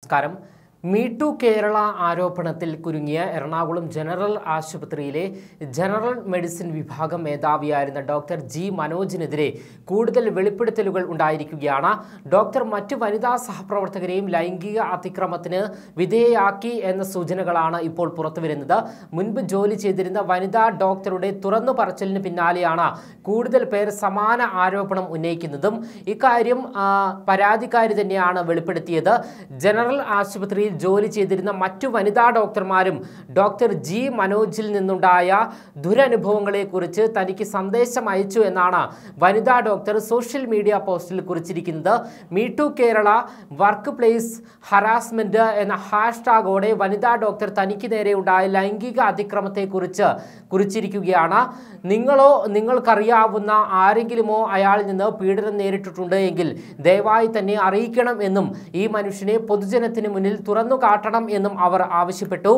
നമസ്കാരം മീട്ടു കേരള ആരോപണത്തിൽ കുരുങ്ങിയ എറണാകുളം ജനറൽ ആശുപത്രിയിലെ ജനറൽ മെഡിസിൻ വിഭാഗം മേധാവിയായിരുന്ന ഡോക്ടർ ജി മനോജിനെതിരെ കൂടുതൽ വെളിപ്പെടുത്തലുകൾ ഉണ്ടായിരിക്കുകയാണ് ഡോക്ടർ മറ്റു വനിതാ സഹപ്രവർത്തകരെയും ലൈംഗിക അതിക്രമത്തിന് വിധേയയാക്കി എന്ന സൂചനകളാണ് ഇപ്പോൾ പുറത്തുവരുന്നത് മുൻപ് ജോലി ചെയ്തിരുന്ന വനിതാ ഡോക്ടറുടെ തുറന്നു പറച്ചിലിന് പിന്നാലെയാണ് കൂടുതൽ പേർ സമാന ആരോപണം ഉന്നയിക്കുന്നതും ഇക്കാര്യം ആ, പരാതിക്കാരി തന്നെയാണ് വെളിപ്പെടുത്തിയത് ജനറൽ ആശുപത്രിയിൽ ജോലി ചെയ്തിരുന്ന മറ്റു വനിതാ ഡോക്ടർമാരും ഡോക്ടർ ജി മനോജിൽ നിന്നുണ്ടായ ദുരനുഭവങ്ങളെക്കുറിച്ച് തനിക്ക് സന്ദേശം അയച്ചു എന്നാണ് വനിതാ ഡോക്ടർ സോഷ്യൽ മീഡിയ പോസ്റ്റിൽ കുറിച്ചിരിക്കുന്നത് me too Kerala workplace harassment എന്ന ഹാഷ്ടാഗോടെ വനിതാ ഡോക്ടർ തനിക്ക് നേരെ ഉണ്ടായ ലൈംഗിക അതിക്രമത്തെക്കുറിച്ച് കുറിച്ചിരിക്കുകയാണ് നിങ്ങളോ നിങ്ങൾക്കറിയാവുന്ന ആരെങ്കിലുമോ അയാളിൽ നിന്ന് പീഡനം നേരിട്ടിട്ടുണ്ട് എങ്കിൽ ദയവായി തന്നെ അറിയിക്കണം എന്നും ഈ മനുഷ്യനെ പൊതുജനത്തിന് മുന്നിൽ തുറന്നു കാട്ടണം എന്നും അവർ ആവശ്യപ്പെട്ടു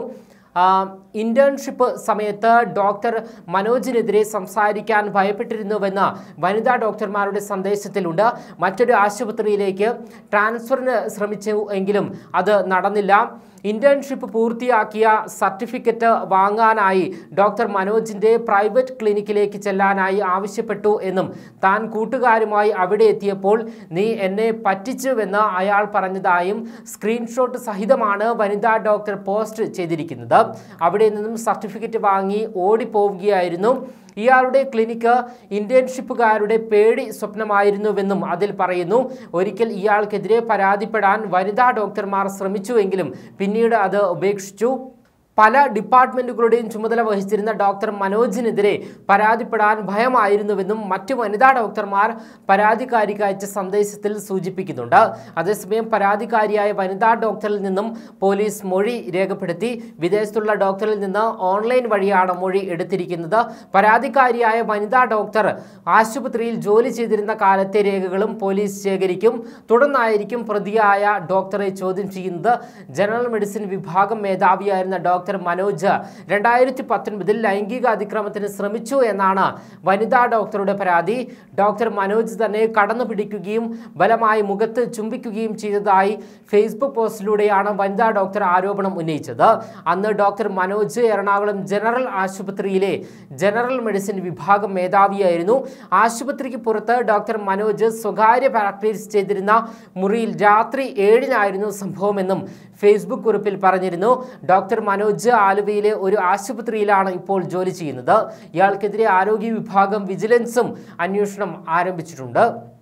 ഇന്റേൺഷിപ്പ് സമയത്ത് ഡോക്ടർ മനോജിനെതിരെ സംസാരിക്കാൻ ഭയപ്പെട്ടിരുന്നുവെന്ന് വനിതാ ഡോക്ടർമാരുടെ സന്ദേശത്തിലുണ്ട് മറ്റൊരു ആശുപത്രിയിലേക്ക് ട്രാൻസ്ഫറിന് ശ്രമിച്ചു എങ്കിലും അത് നടന്നില്ല ഇന്റേൺഷിപ്പ് പൂർത്തിയാക്കിയ സർട്ടിഫിക്കറ്റ് വാങ്ങാനായി ഡോക്ടർ മനോജിന്റെ പ്രൈവറ്റ് ക്ലിനിക്കിലേക്ക് ചെല്ലാനായി ആവശ്യപ്പെട്ടു എന്നും താൻ കൂട്ടുകാരുമായി അവിടെ എത്തിയപ്പോൾ നീ എന്നെ പറ്റിച്ചുവെന്ന് അയാൾ പറഞ്ഞതായും സ്ക്രീൻഷോട്ട് സഹിതമാണ് വനിതാ ഡോക്ടർ പോസ്റ്റ് ചെയ്തിരിക്കുന്നത് അവിടെ നിന്നും സർട്ടിഫിക്കറ്റ് വാങ്ങി ഓടിപ്പോവുകയായിരുന്നു ഇയാളുടെ ക്ലിനിക്ക് ഇന്റേൺഷിപ്പുകാരുടെ പേടി സ്വപ്നമായിരുന്നുവെന്നും അതിൽ പറയുന്നു ഒരിക്കൽ ഇയാൾക്കെതിരെ പരാതിപ്പെടാൻ വനിതാ ഡോക്ടർമാർ ശ്രമിച്ചുവെങ്കിലും പിന്നീട് അത് ഉപേക്ഷിച്ചു പല ഡിപ്പാർട്ട്മെന്റുകളുടെയും ചുമതല വഹിച്ചിരുന്ന ഡോക്ടർ മനോജിനെതിരെ പരാതിപ്പെടാൻ ഭയമായിരുന്നുവെന്നും മറ്റു വനിതാ ഡോക്ടർമാർ പരാതിക്കാരിക്ക് അയച്ച സന്ദേശത്തിൽ സൂചിപ്പിക്കുന്നുണ്ട് അതേസമയം പരാതിക്കാരിയായ വനിതാ ഡോക്ടറിൽ നിന്നും പോലീസ് മൊഴി രേഖപ്പെടുത്തി വിദേശത്തുള്ള ഡോക്ടറിൽ നിന്ന് ഓൺലൈൻ വഴിയാണ് മൊഴി എടുത്തിരിക്കുന്നത് പരാതിക്കാരിയായ വനിതാ ഡോക്ടർ ആശുപത്രിയിൽ ജോലി ചെയ്തിരുന്ന കാലത്തെ രേഖകളും പോലീസ് ശേഖരിക്കും തുടർന്നായിരിക്കും പ്രതിയായ ഡോക്ടറെ ചോദ്യം ചെയ്യുന്നത് ജനറൽ മെഡിസിൻ വിഭാഗം മേധാവിയായിരുന്ന ഡോക്ടർ മനോജ് രണ്ടായിരത്തി പത്തൊൻപതിൽ ലൈംഗിക അതിക്രമത്തിന് ശ്രമിച്ചു എന്നാണ് വനിതാ ഡോക്ടറുടെ പരാതി ഡോക്ടർ മനോജ് തന്നെ കടന്നു പിടിക്കുകയും ബലമായി മുഖത്ത് ചുംബിക്കുകയും ചെയ്തതായി ഫേസ്ബുക്ക് പോസ്റ്റിലൂടെയാണ് വനിതാ ഡോക്ടർ ആരോപണം ഉന്നയിച്ചത് അന്ന് ഡോക്ടർ മനോജ് എറണാകുളം ജനറൽ ആശുപത്രിയിലെ ജനറൽ മെഡിസിൻ വിഭാഗം മേധാവിയായിരുന്നു ആശുപത്രിക്ക് പുറത്ത് ഡോക്ടർ മനോജ് സ്വകാര്യ പ്രാക്ടീസ് ചെയ്തിരുന്ന മുറിയിൽ രാത്രി ഏഴിനായിരുന്നു സംഭവമെന്നും ഫേസ്ബുക്ക് കുറിപ്പിൽ പറഞ്ഞിരുന്നു ഡോക്ടർ മനോജ് ആലുവയിലെ ഒരു ആശുപത്രിയിലാണ് ഇപ്പോൾ ജോലി ചെയ്യുന്നത് ഇയാൾക്കെതിരെ ആരോഗ്യ വിഭാഗം വിജിലൻസും അന്വേഷണം ആരംഭിച്ചിട്ടുണ്ട്